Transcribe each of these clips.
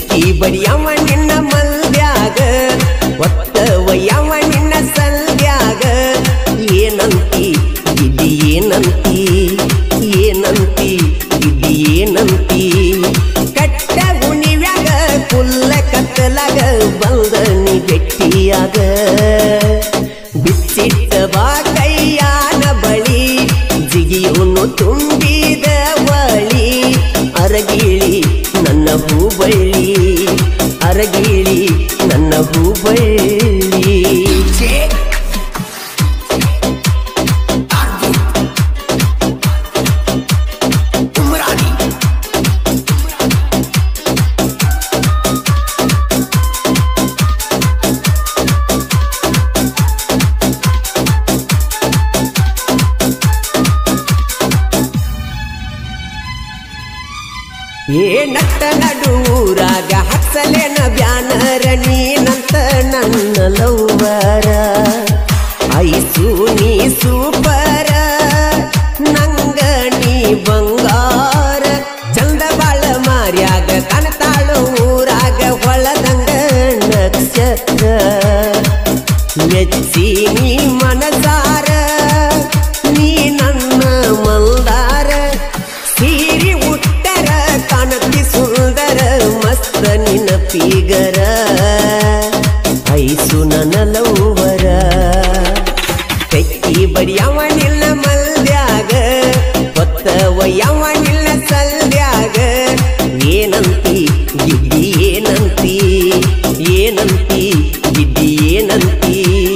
ಬೆಂಕಿ ಬಡಿಯವ ನಿನ್ನ ಮಲ್ದ್ಯಾಗ ಒತ್ತವಯ್ಯವ ನಿನ್ನ ಸಲ್ದ್ಯಾಗ ಏನಂತಿ ಗಿಡ್ಡಿ ಏನಂತಿ ಏನಂತಿ ಗಿಡ್ಡಿ ಏನಂತಿ ಕಟ್ಟ ಗುಣಿವ್ಯಾಗ ಕುಲ್ಲ ಕತ್ತಲಾಗ ಬಂದ ನೀ ಬೆಟ್ಟಿಯಾಗ ಬಿಚ್ಚಿಟ್ಟ ಬಾ ಕೈಯಾನ ಬಳಿ ಜಿಗಿಯುನು ತುಂಬಿದ ಬಳಿ ಅರಗಿಳಿ ನನ್ನ ಹೂಬಳ್ಳಿ ಅರಗಿಳಿ ನನ್ನ ಹೂಬಳ್ಳಿ ಏ ನಟ್ಟ ನಡುರಾಗ ಹಚ್ಚಲೇನ ಬ್ಯಾನರ ನೀನಂತ ನನ್ನ ಲವ್ವರ ಐಸು ನೀ ಸೂಪರ ನಂಗ ನೀ ಬಂಗಾರ ಚಂದ ಬಾಳ ಮಾರ್ಯಾಗ ಕನತಾಳು ಊರಾಗ ಹೊಳದಂಗ ನಕ್ಷತ್ರ ಮೆಚ್ಚಿ ನೀ ಮನಸಾರ ನೀ ನನ್ನ ಮಂದಾರ ಸೀರಿ ಉತ್ತರ ಕಾಣತಿ ಸುಂದರ ಮಸ್ತ ನಿನ್ನ ಪೀಗರ ಐಸು ನನ್ನ ಲವ್ವರ ತೆಕ್ಕಿ ಬಡಿಯವ ನಿನ್ನ ಮಲ್ದ್ಯಾಗ ಹೊತ್ತವಯ್ಯವ ನಿನ್ನ ಸಲ್ದ್ಯಾಗ ಏನಂತಿ ಗಿಡ್ಡಿ ಏನಂತಿ ಏನಂತಿ ಗಿಡ್ಡಿ ಏನಂತಿ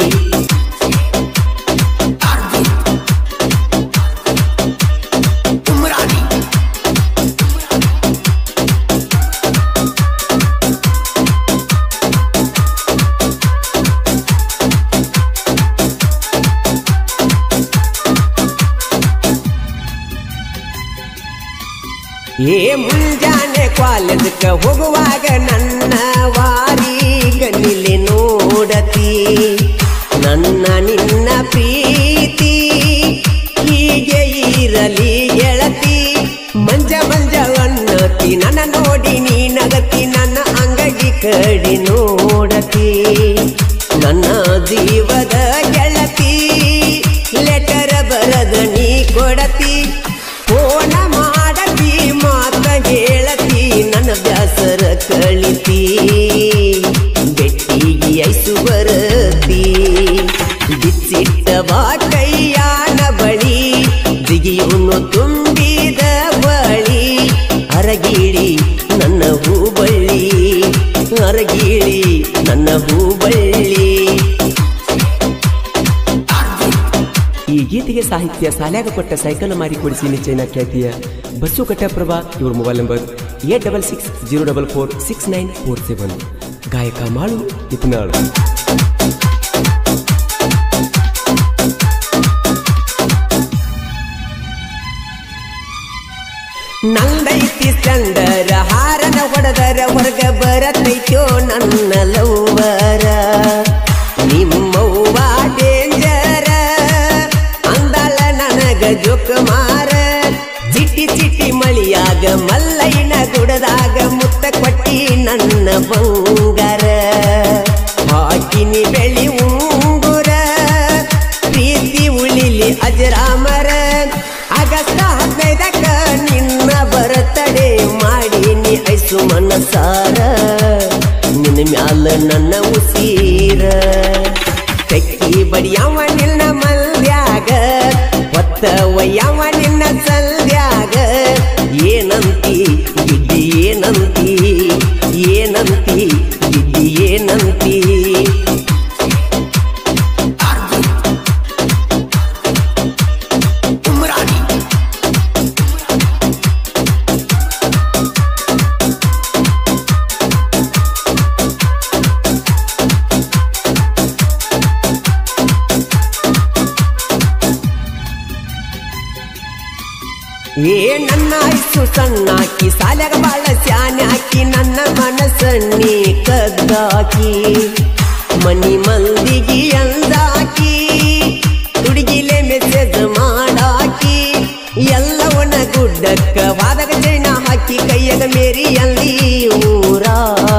ಏ ಮುಂಜಾನೆ ಕಾಲೇಜಕ್ಕ ಹೋಗುವಾಗ ನನ್ನ ವಾರಿ ಗಣ್ಣಿಲೆ ನೋಡತಿ ನನ್ನ ನಿನ್ನ ಪ್ರೀತಿ ಹೀಗೆ ಇರಲಿ ಗೆಳತಿ ಮಂಜ ಮಂಜ ಅನ್ನತಿ ನನ್ನ ನೋಡಿ ನೀ ನಗತಿ ನನ್ನ ಅಂಗಡಿ ಕಡಿ ನೋಡತಿ ನನ್ನ ಜೀವದ ಗೆಳತಿ ಲೆಟರ್ ಬರದ ನೀ ಕೊಡತಿ ಫೋನ ಮಾಡತಿ ಮಾತ ಹೇಳತಿ ನನ್ನ ಬ್ಯಾಸರ ಕಳಿತಿ ಬೆಟ್ಟಿಗೆ ಐಸು ಬರತಿ ಬಿಚ್ಚಿಟ್ಟ ಬಾ ಕೈಯಾನ ಬಳಿ ಜಿಗಿಯುನು ತುಂಬಿದ ಬಳಿ ಅರಗಿಳಿ ನನ್ನ ಹೂಬಳ್ಳಿ ಅರಗಿಳಿ ನನ್ನ ಹೂಬಳ್ಳಿ ಈ ಗೀತೆಗೆ ಸಾಹಿತ್ಯ ಸಾಲ್ಯಾಗ ಕೊಟ್ಟ ಸೈಕಲ್ ಮಾರಿ ಕೊಡಿಸಿ ನಿಶ್ಚಯನ ಖ್ಯಾತಿಯ ಬಸ್ಸು ಕಟ್ಟಪ್ರಭಾ ಇವ್ರ mobile number eight double six zero double four six nine four seven ಗಾಯಕ ಮಾಳು ಇಪ್ನಾಳ್ ನಂದೈತಿ ಸ್ಟಂಡರ ಹಾರನ ಹೊಡೆದರ ಹೊರಗ ಬರತೈತೋ ನನ್ನ ಲವ್ವರ ನಿಮ್ಮವ್ವ ಡೇಂಜರ ಅಂದಳ ನನಗ ಜೋಕ ಮಾರ ಚಿಟಿ ಚಿಟಿ ಮಳಿಯಾಗ ಮಲ್ಲೈನ ಗುಡದಾಗ ಮುತ್ತ ಕೊಟ್ಟಿ ನನ್ನ ಬಂಗಾರ ಹಾಕಿನಿ ಬೆಳಿ ಉಂಗುರ ಪ್ರೀತಿ ಉಳಿಲಿ ಅಜರಾಮರ ಆಗಸ್ಟ್ ಹದಿನೈದಕ್ಕ ನಿನ್ನ ಬರತಡೆ ಮಾಡೀನಿ ಐಸು ಮನಸಾರ ನಿನ್ನ ಮ್ಯಾಲ ನನ್ನ ಉಸೀರ ತೆಕ್ಕಿ ಬಡಿಯವ ನಿನ್ನ ಮಲ್ದ್ಯಾಗ ಒತ್ತ ಒಯ್ಯವ ನಿನ್ನ ಸಲ್ದ್ಯಾಗ ಏನಂತಿ ಗಿಡ್ಡಿ ಏನಂತಿ ಏನಂತಿ ಗಿಡ್ಡಿ ಏನಂತಿ ಏ ನನ್ನ ಐಸು ಸಣ್ಣಾಕಿ ಸಾಲ್ಯಾಗ ಬಾಳ ಸ್ಯಾನ್ಯಾಕಿ ನನ್ನ ಮನಸ್ಸನ್ನಿ ಕದ್ದಾಕಿ ಮನಿ ಮಂದಿಗಿ ಅಂದಾಕಿ ತುಡುಗಿಲೆ ಮೆಸೇಜ್ ಮಾಡಾಕಿ ಎಲ್ಲವನ್ನ ಗುಡ್ಡಕ್ಕ ವಾದಗ ಚೈನ ಹಾಕಿ ಕೈಯಾಗ ಮೇರಿ ಅಲ್ಲಿ ಊರಾಗ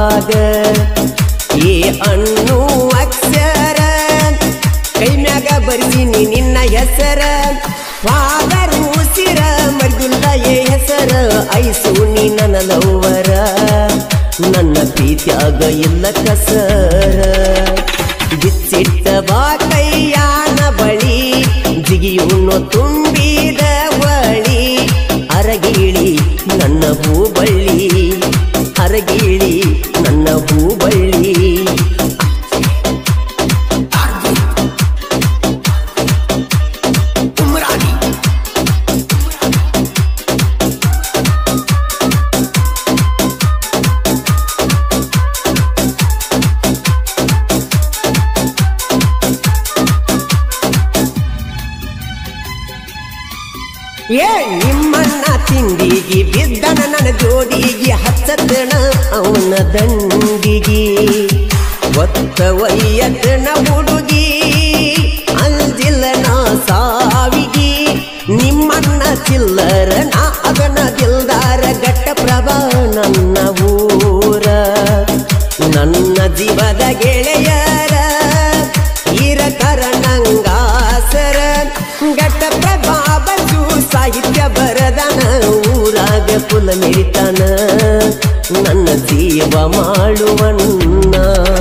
ಲವ್ವರ ನನ್ನ ಪ್ರೀತ್ಯಾಗ ಇಲ್ಲ ಕಸರ ಬಿಚ್ಚಿಟ್ಟ ಬಾ ಕೈಯಾನ ಬಳಿ ಜಿಗಿಯುಣ್ಣು ತುಂಬಿದ ಬಳಿ ಅರಗಿಳಿ ನನ್ನ ಹೂಬಳ್ಳಿ ಅರಗಿಳಿ ನನ್ನ ಹೂಬಳ್ಳಿ ಏ ನಿಮ್ಮಣ್ಣ ತಿಂಡಿಗೆ ಬಿದ್ದನ ನನ್ನ ಜೋಡಿಗೆ ಹಚ್ಚತಣ ಅವನ ದಂಡಿಗೆ ಒತ್ತ ಒಯ್ಯತನ ಹುಡುಗಿ ಅಂಜಿಲ್ಲ ನಾ ಸಾವಿಗಿ ನಿಮ್ಮಣ್ಣ ಚಿಲ್ಲರ ನಾ ಅದನ ದಿಲ್ದಾರ ಗಟ್ಟ ಪ್ರಭಾ ನನ್ನ ಊರ ನನ್ನ ಜೀವದ ಗೆಳೆಯರ ಇರಕರ ನಂಗಾಸರ ಗಟ್ಟ ಪ್ರಭಾ ಬಸು ಸಾಹಿತ್ಯ ಬರದನ ಊರಾಗ ಕುಲ ಮೆರಿತನ ನನ್ನ ಜೀವ ಮಾಡುವಣ್ಣ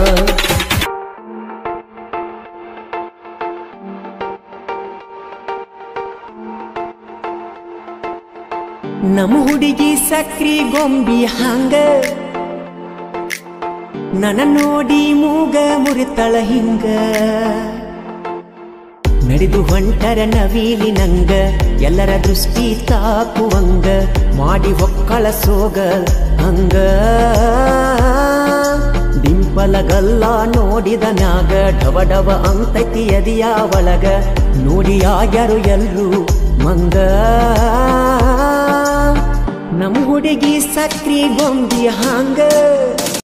ನಮ್ಮ ಹುಡುಗಿ ಸಕ್ರಿ ಗೊಂಬಿ ಹಂಗ ನನ್ನ ನೋಡಿ ಮೂಗ ಮುರಿತಳ ಹಿಂಗ ನಡೆದು ಹೊಂಟರ ನವೀಲಿ ನಂಗ ಎಲ್ಲರ ದೃಷ್ಟಿ ತಾಕುವಂಗ ಮಾಡಿ ಹೊಕ್ಕಳ ಸೋಗ ಹಂಗ ಡಿಂಪಲಗಲ್ಲ ನೋಡಿದ ಮ್ಯಾಗ ಡವ ಡವ ಅಂತೈತಿ ಎದಿಯ ಒಳಗ ನೋಡಿ ಆಗ್ಯಾರು ಎಲ್ರು ಮಂಗ ನಮ್ಮ ಹುಡುಗಿ ಸಕ್ರಿ ಗೊಂಬಿ ಹಂಗ